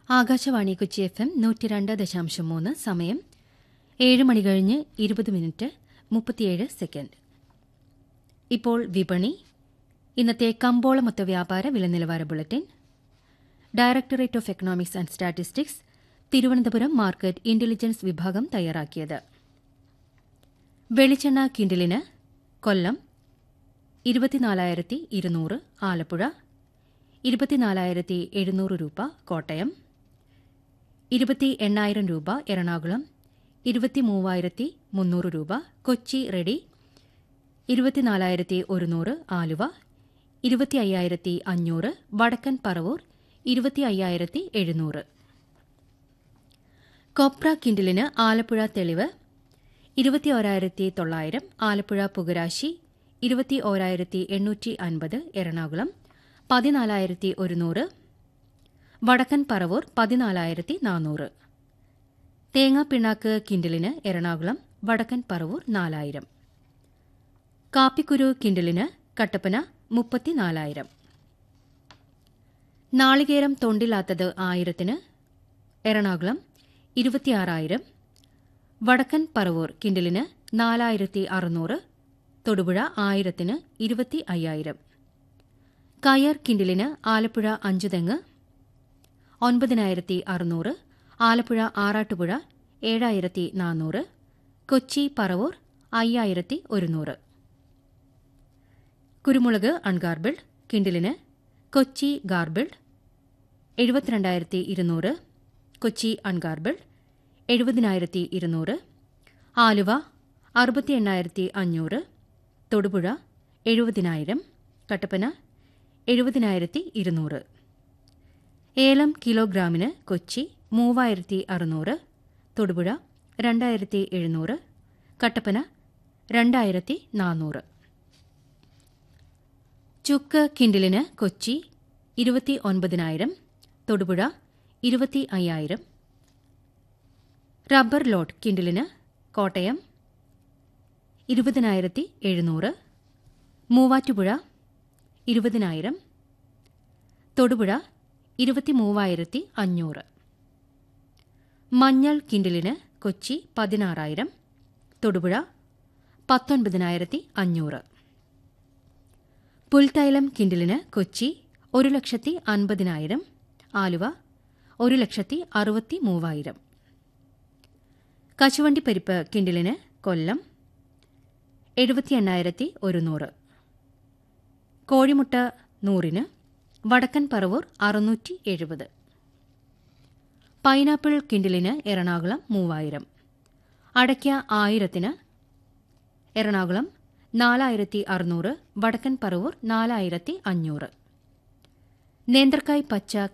Akashvani Kochi F M നൂറ്റി രണ്ട് ദശാംശം മൂന്ന് സമയം ഏഴ് മണി കഴിഞ്ഞ് ഇരുപത് മിനിറ്റ് മുപ്പത്തിയേഴ് സെക്കൻഡ് ഇപ്പോൾ വിപണി ഇന്നത്തെ കമ്പോള മൊത്ത വ്യാപാര വില നിലവാര bulletin directorate of economics and statistics Thiruvananthapuram market intelligence വിഭാഗം തയ്യാറാക്കിയത് വെളിച്ചെണ്ണ കിൻഡിലിന് കൊല്ലം ഇരുപത്തിനാലായിരത്തി ഇരുന്നൂറ് ആലപ്പുഴ ഇരുപത്തിനാലായിരത്തി എഴുന്നൂറ് രൂപ കോട്ടയം ഇരുപത്തി എണ്ണായിരം രൂപ എറണാകുളം ഇരുപത്തി മൂവായിരത്തി മുന്നൂറ് രൂപ കൊച്ചി റെഡി ഇരുപത്തിനാലായിരത്തി ഒരുന്നൂറ് ആലുവ ഇരുപത്തി അയ്യായിരത്തി അഞ്ഞൂറ് വടക്കൻ പറവൂർ ഇരുപത്തി അയ്യായിരത്തി എഴുന്നൂറ് കൊപ്ര കിൻഡിലിന് ആലപ്പുഴ തെളിവ് ഇരുപത്തി ഓരായിരത്തി തൊള്ളായിരം ആലപ്പുഴ പുകരാശി ഇരുപത്തി ഓരായിരത്തി എണ്ണൂറ്റി അൻപത് എറണാകുളം പതിനാലായിരത്തി ഒരുന്നൂറ് വടക്കൻ പറവൂർ പതിനാലായിരത്തി നാനൂറ് തേങ്ങാപ്പിണ്ണാക്ക് കിൻഡിലിന് എറണാകുളം വടക്കൻ പറവൂർ നാലായിരം കാപ്പിക്കുരു കിൻഡിലിന് കട്ടപ്പന മുപ്പത്തിനാലായിരം നാളികേരം തൊണ്ടില്ലാത്തത് ആയിരത്തിന് എറണാകുളം ഇരുപത്തിയാറായിരം വടക്കൻ പറവൂർ കിൻഡിലിന് നാലായിരത്തി അറുന്നൂറ് തൊടുപുഴ ആയിരത്തിന് ഇരുപത്തി അയ്യായിരം കയർ കിൻഡിലിന് ആലപ്പുഴ അഞ്ചുതെങ്ങ് ഒൻപതിനായിരത്തി അറുന്നൂറ് ആലപ്പുഴ ആറാട്ടുപുഴ ഏഴായിരത്തി നാനൂറ് കൊച്ചി പറവൂർ അയ്യായിരത്തി ഒരുന്നൂറ് കുരുമുളക് അൺഗാർബിൾഡ് കിൻഡിലിന് കൊച്ചി ഗാർബിൾഡ് എഴുപത്തിരണ്ടായിരത്തി ഇരുന്നൂറ് കൊച്ചി അൺഗാർബിൾഡ് എഴുപതിനായിരത്തി ഇരുന്നൂറ് ആലുവ അറുപത്തി എണ്ണായിരത്തി അഞ്ഞൂറ് തൊടുപുഴ എഴുപതിനായിരം കട്ടപ്പന എഴുപതിനായിരത്തി ഇരുന്നൂറ് ഏലം കിലോഗ്രാമിന് കൊച്ചി മൂവായിരത്തി അറുന്നൂറ് തൊടുപുഴ രണ്ടായിരത്തി എഴുന്നൂറ് കട്ടപ്പന രണ്ടായിരത്തി നാനൂറ് ചുക്ക് കിൻഡിലിന് കൊച്ചി ഇരുപത്തി ഒൻപതിനായിരം തൊടുപുഴ ഇരുപത്തി അയ്യായിരം റബ്ബർ ലോട്ട് കിൻഡിലിന് കോട്ടയം ഇരുപതിനായിരത്തി എഴുന്നൂറ് മൂവാറ്റുപുഴ ഇരുപതിനായിരം തൊടുപുഴ ഇരുപത്തി മൂവായിരത്തി അഞ്ഞൂറ് മഞ്ഞൾ കിൻഡിലിന് കൊച്ചി പതിനാറായിരം തൊടുപുഴ പത്തൊൻപതിനായിരത്തി അഞ്ഞൂറ് പുൽത്തൈലം കിൻഡിലിന് കൊച്ചി ഒരു ലക്ഷത്തി അൻപതിനായിരം ആലുവ ഒരു ലക്ഷത്തി അറുപത്തി മൂവായിരം കശുവണ്ടി പരിപ്പ് കിൻഡിലിന് കൊല്ലം എഴുപത്തി എണ്ണായിരത്തി ഒരുന്നൂറ് കോഴിമുട്ട നൂറിന് വടക്കൻ പറവൂർ അറുന്നൂറ്റി എഴുപത് പൈനാപ്പിൾ കിൻഡിലിന് എറണാകുളം മൂവായിരം അടയ്ക്ക ആയിരത്തിന് എറണാകുളം നാലായിരത്തി അറുന്നൂറ് വടക്കൻ പറവൂർ നാലായിരത്തി അഞ്ഞൂറ് നേന്ത്രക്കായ് പച്ച